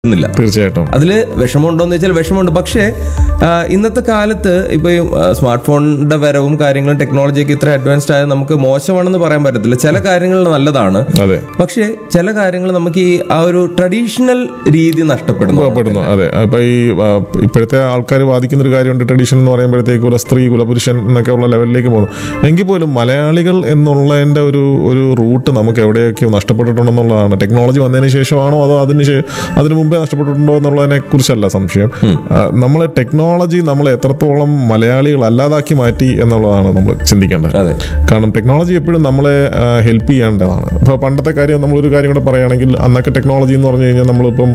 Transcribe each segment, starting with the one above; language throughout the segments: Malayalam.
ില്ല തീർച്ചയായിട്ടും അതില് വിഷമമുണ്ടോന്ന് വെച്ചാൽ വിഷമമുണ്ട് പക്ഷേ ആ, ഇന്നത്തെ കാലത്ത് ഇപ്പൊ ഈ സ്മാർട്ട് ഫോണിന്റെ വരവും കാര്യങ്ങളും ടെക്നോളജിയൊക്കെ ഇത്ര അഡ്വാൻസ്ഡ് ആയത് നമുക്ക് മോശമാണെന്ന് പറയാൻ പറ്റത്തില്ല ചില കാര്യങ്ങൾ നല്ലതാണ് അതെ പക്ഷേ ചില കാര്യങ്ങൾ നമുക്ക് ഈ ആ ഒരു ട്രഡീഷണൽ രീതി നഷ്ടപ്പെടുന്നു പെടുന്നു അതെ അപ്പൊ ഈ ആ, ഇപ്പോഴത്തെ ആൾക്കാർ വാദിക്കുന്ന ഒരു കാര്യമുണ്ട് ട്രഡീഷൻ എന്ന് പറയുമ്പോഴത്തേക്ക് കുല സ്ത്രീ കുലപുരുഷൻ എന്നൊക്കെ ഉള്ള ലെവലിലേക്ക് പോകുന്നു എങ്കിൽ പോലും മലയാളികൾ എന്നുള്ളതിന്റെ ഒരു ഒരു റൂട്ട് നമുക്ക് എവിടെയൊക്കെയോ നഷ്ടപ്പെട്ടിട്ടുണ്ടെന്നുള്ളതാണ് ടെക്നോളജി വന്നതിന് ശേഷമാണോ അതോ അതിന് ശേ- അതിന് മുമ്പേ നഷ്ടപ്പെട്ടിട്ടുണ്ടോ എന്നുള്ളതിനെ കുറിച്ചല്ല സംശയം നമ്മൾ ടെക്നോളജി നമ്മളെ എത്രത്തോളം മലയാളികൾ അല്ലാതാക്കി മാറ്റി എന്നുള്ളതാണ് നമ്മൾ ചിന്തിക്കേണ്ടത് അതെ കാരണം ടെക്നോളജി എപ്പോഴും നമ്മളെ ഹെൽപ്പ് ചെയ്യേണ്ടതാണ് ഇപ്പോൾ പണ്ടത്തെ കാര്യം നമ്മളൊരു കാര്യം കൂടെ പറയുകയാണെങ്കിൽ അന്നൊക്കെ ടെക്നോളജി എന്ന് പറഞ്ഞു കഴിഞ്ഞാൽ നമ്മളിപ്പം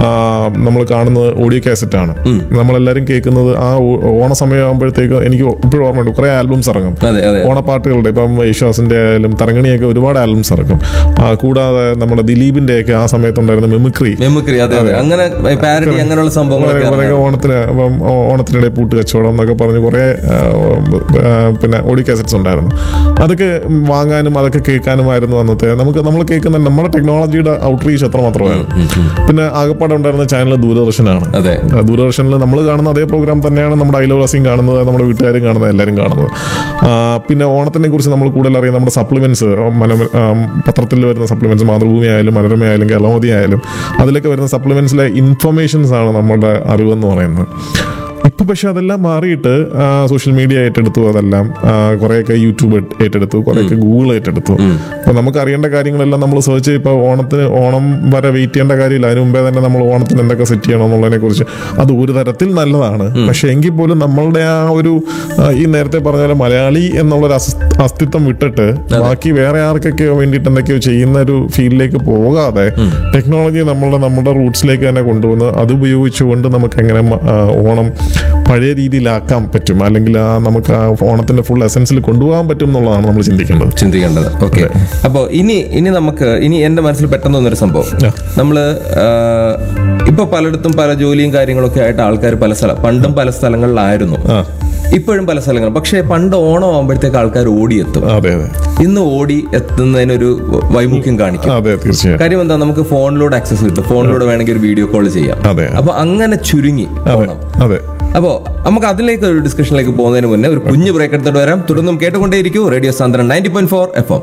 നമ്മൾ കാണുന്നത് ഓഡിയോ കാസറ്റ് ആണ് നമ്മളെല്ലാവരും കേൾക്കുന്നത് ആ ഓ- ഓണ സമയമാകുമ്പോഴത്തേക്ക് എനിക്ക് ഇപ്പോഴും ഓർമ്മയുണ്ട് കുറേ ആൽബംസ് ഇറങ്ങും അതെ അതെ ഓണപ്പാട്ടുകളുടെ ഇപ്പം യേശുദാസിന്റെ ആയാലും തരങ്ങണിയൊക്കെ ഒരുപാട് ആൽബംസ് ഇറക്കും ആ, കൂടാതെ നമ്മുടെ ദിലീപിന്റെ ഒക്കെ ആ സമയത്തുണ്ടായിരുന്ന മെമിക്രി മെമുക്രി അതെ അതെ അങ്ങനെ പാരഡി അങ്ങനെയുള്ള സംഭവങ്ങളൊക്കെ കുറേ ഇറങ്ങാം. ഓണത്തിന് ഇപ്പം ഓ- ഓണത്തിനിടെ പൂട്ട് കച്ചവടം എന്നൊക്കെ പറഞ്ഞ് കുറേ ആ, ആ, പിന്നെ ഓഡിയോ കാസറ്റ്സ് ഉണ്ടായിരുന്നു അതൊക്കെ വാങ്ങാനും അതൊക്കെ കേൾക്കാനുമായിരുന്നു അന്നത്തെ നമുക്ക് നമ്മൾ കേൾക്കുന്ന നമ്മുടെ ടെക്നോളജിയുടെ ഔട്ട്റീച്ച് എത്ര മാത്രമായിരുന്നു പിന്നെ ആകപ്പാടെ ഉണ്ടായിരുന്ന ചാനൽ ദൂരദർശനാണ് അതെ ആ, ദൂരദർശനിൽ നമ്മൾ കാണുന്ന അതേ പ്രോഗ്രാം തന്നെയാണ് നമ്മുടെ അയൽവാസിയും കാണുന്നത് നമ്മുടെ വീട്ടുകാരും കാണുന്നത് എല്ലാവരും കാണുന്നത് ആ, പിന്നെ ഓണത്തിനെ കുറിച്ച് നമ്മൾ കൂടുതൽ അറിയാം നമ്മുടെ സപ്ലിമെന്റ്സ് പത്രത്തിൽ വരുന്ന സപ്ലിമെന്റ്സ് മാതൃഭൂമി ആയാലും മനോരമ ആയാലും കേരളമോദി ആയാലും അതിലൊക്കെ വരുന്ന സപ്ലിമെന്റ്സിലെ ഇൻഫർമേഷൻസ് ആണ് നമ്മുടെ അറിവെന്ന് പറയുന്നത് ഇപ്പൊ പക്ഷെ അതെല്ലാം മാറിയിട്ട് സോഷ്യൽ മീഡിയ ഏറ്റെടുത്തു അതെല്ലാം ആ, കുറേയൊക്കെ യൂട്യൂബ് ഏറ്റെടുത്തു കുറേയൊക്കെ ഗൂഗിൾ ഏറ്റെടുത്തു അപ്പൊ നമുക്ക് അറിയേണ്ട കാര്യങ്ങളെല്ലാം നമ്മൾ സെർച്ച് ചെയ്ത് ഇപ്പോൾ ഓണത്തിന് ഓണം വരെ വെയിറ്റ് ചെയ്യേണ്ട കാര്യമില്ല അതിന് മുമ്പേ തന്നെ നമ്മൾ ഓണത്തിന് എന്തൊക്കെ സെറ്റ് ചെയ്യണം എന്നുള്ളതിനെ കുറിച്ച് അത് ഒരു തരത്തിൽ നല്ലതാണ് പക്ഷെ എങ്കിൽ പോലും നമ്മളുടെ ആ ഒരു ആ, ഈ നേരത്തെ പറഞ്ഞ പോലെ മലയാളി എന്നുള്ളൊരു അസ്- അസ്തിത്വം വിട്ടിട്ട് ബാക്കി വേറെ ആർക്കൊക്കെയോ വേണ്ടിയിട്ട് എന്തൊക്കെയോ ചെയ്യുന്ന ഒരു ഫീൽഡിലേക്ക് പോകാതെ ടെക്നോളജി നമ്മളുടെ നമ്മുടെ റൂട്ട്സിലേക്ക് തന്നെ കൊണ്ടുവന്ന് അത് ഉപയോഗിച്ചുകൊണ്ട് നമുക്ക് എങ്ങനെ മ- ആ, ഓണം പഴയ രീതിയിലാക്കാൻ പറ്റും അല്ലെങ്കിൽ ആ നമുക്ക് ആ ഓണത്തിന്റെ ഫുൾ എസൻസിൽ കൊണ്ടുപോകാൻ പറ്റും എന്നുള്ളതാണ് നമ്മൾ ചിന്തിക്കേണ്ടത് ചിന്തിക്കേണ്ടത് ഓക്കെ അപ്പോൾ ഇനി ഇനി നമുക്ക് ഇനി എന്റെ മനസ്സിൽ പെട്ടെന്ന് വന്നൊരു സംഭവം Yeah. നമ്മള് ആ, ഇപ്പൊ പലയിടത്തും പല ജോലിയും കാര്യങ്ങളൊക്കെ ആയിട്ട് ആൾക്കാർ പല സ്ഥലം പണ്ടും പല സ്ഥലങ്ങളിലായിരുന്നു ആ ഇപ്പോഴും പല സ്ഥലങ്ങളും പക്ഷേ പണ്ട് ഓണം ആകുമ്പോഴത്തേക്ക് ആൾക്കാർ ഓടിയെത്തും അതെ അതെ ഇന്ന് ഓടി എത്തുന്നതിനൊരു വൈമുഖ്യം കാണിക്കും അതെ തീർച്ചയായും കാര്യം എന്താ നമുക്ക് ഫോണിലൂടെ ആക്സസ് കിട്ടും ഫോണിലൂടെ വേണമെങ്കിൽ ഒരു വീഡിയോ കോൾ ചെയ്യാം അതെ അപ്പൊ അങ്ങനെ ചുരുങ്ങി അതെ ഓണം അതെ അപ്പോ നമുക്ക് അതിലേക്ക് ഒരു ഡിസ്കഷനിലേക്ക് പോകുന്നതിന് മുന്നേ ഒരു കുഞ്ഞു ബ്രേക്ക് എടുത്തിട്ട് വരാം തുടർന്നും കേട്ടുകൊണ്ടേയിരിക്കും radio Sandran ninety point four F M